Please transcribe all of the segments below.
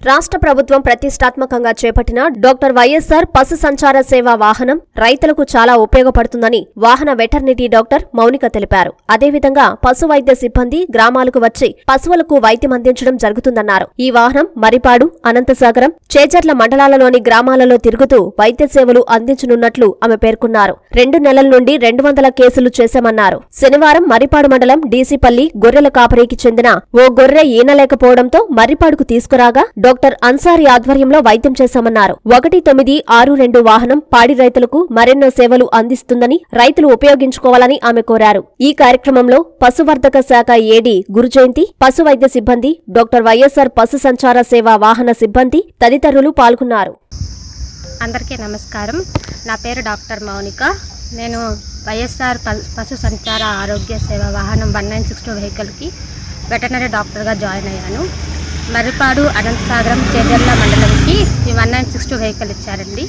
రాష్ట్ర ప్రభుత్వం ప్రతిష్టాత్మకంగా చేపట్టిన డాక్టర్ వైఎస్ఆర్ పశు సంచార సేవా వాహనం రైతులకు చాలా ఉపయోగపడుతుందని వాహన వెటర్నిటీ డాక్టర్ మౌనిక తెలిపారు అదేవిధంగా పశు వైద్య సిబ్బంది గ్రామాలకు వచ్చి పశువులకు వైద్యం అందించడం జరుగుతుందన్నారు ఈ వాహనం మరిపాడు అనంతసాగరం చేజర్ల మండలాలలోని గ్రామాలలో తిరుగుతూ వైద్య సేవలు అందించనున్నట్లు ఆమె పేర్కొన్నారు రెండు నెలల నుండి రెండు వందల కేసులు చేశామన్నారు శనివారం మరిపాడు మండలం డీసీపల్లి గొర్రెల కాపరికి చెందిన ఓ గొర్రె ఈనలేకపోవడంతో మర్రిపాడుకు తీసుకురాగా డాక్టర్ అన్సారీ ఆధ్వర్యంలో వైద్యం చేశామన్నారు ఒకటి తొమ్మిది ఆరు రెండు వాహనం పాడి రైతులకు మరెన్నో సేవలు అందిస్తుందని రైతులు ఉపయోగించుకోవాలని ఆమె కోరారు ఈ కార్యక్రమంలో పశువర్ధక శాఖ ఏడీ గురుజయంతి పశు వైద్య సిబ్బంది డాక్టర్ వైఎస్ఆర్ పశు సంచార సేవా వాహన సిబ్బంది తదితరులు పాల్గొన్నారు అందరికీ నమస్కారం నా పేరు డాక్టర్ మౌనిక నేను వైఎస్ఆర్ ప- పశు సంచార ఆరోగ్య సేవ వాహనం వన్ నైన్ సిక్స్ టూ వెహికల్కి వెటనరీ డాక్టర్గా జాయిన్ అయ్యాను మర్రిపాడు అనంతసాగరం చేజర్ల మండలంకి ఈ one nine six two vehicle ఇచ్చారండి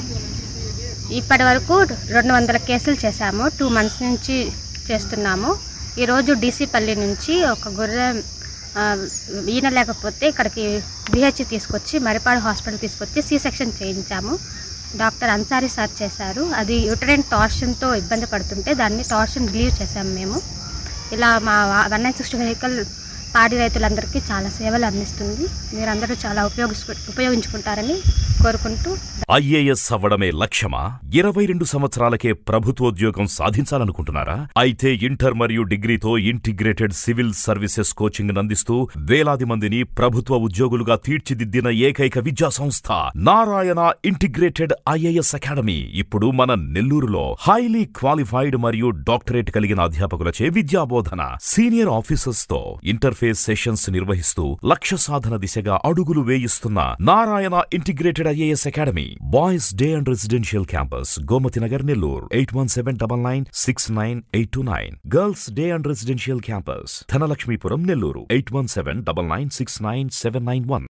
ఇప్పటి వరకు రెండు వందల కేసులు చేశాము టూ మంత్స్ నుంచి చేస్తున్నాము ఈరోజు డీసీపల్లి నుంచి ఒక గొర్రె ఆ, ఈన లేకపోతే ఇక్కడికి బిహెచ్ తీసుకొచ్చి మరిపాడు హాస్పిటల్ తీసుకొచ్చి సి సెక్షన్ చేయించాము డాక్టర్ అన్సారీ సార్ చేశారు అది యూటరైన్ టార్షన్తో ఇబ్బంది పడుతుంటే దాన్ని టార్షన్ రిలీవ్ చేశాము మేము ఇలా మా వన్ నైన్ సిక్స్టీ వెహికల్ పాడి రైతులందరికీ చాలా సేవలు అందిస్తుంది మీరందరూ చాలా ఉపయోగించుకు ఉపయోగించుకుంటారని కోరుకుంటూ ఐఏఎస్ అవ్వడమే లక్ష్యమా ఇరవై రెండు సంవత్సరాలకే ప్రభుత్వోద్యోగం సాధించాలనుకుంటున్నారా అయితే ఇంటర్ మరియు డిగ్రీతో ఇంటిగ్రేటెడ్ సివిల్ సర్వీసెస్ కోచింగ్ అందిస్తూ వేలాది మందిని ప్రభుత్వ ఉద్యోగులుగా తీర్చిదిద్దిన ఏకైక విద్యా సంస్థ నారాయణ ఇంటిగ్రేటెడ్ ఐఏఎస్ అకాడమీ ఇప్పుడు మన నెల్లూరులో హైలీ క్వాలిఫైడ్ మరియు డాక్టరేట్ కలిగిన అధ్యాపకులచే విద్యాబోధన సీనియర్ ఆఫీసర్స్ తో ఇంటర్ఫేస్ సెషన్స్ నిర్వహిస్తూ లక్ష్య సాధన దిశగా అడుగులు వేయిస్తున్న Narayana integrated IAS academy boys day and residential campus Gomathi Nagar Nellore eight one seven double nine six nine eight two nine girls day and residential campus Dhanalakshmipuram Nellore eight one seven double nine six nine seven nine one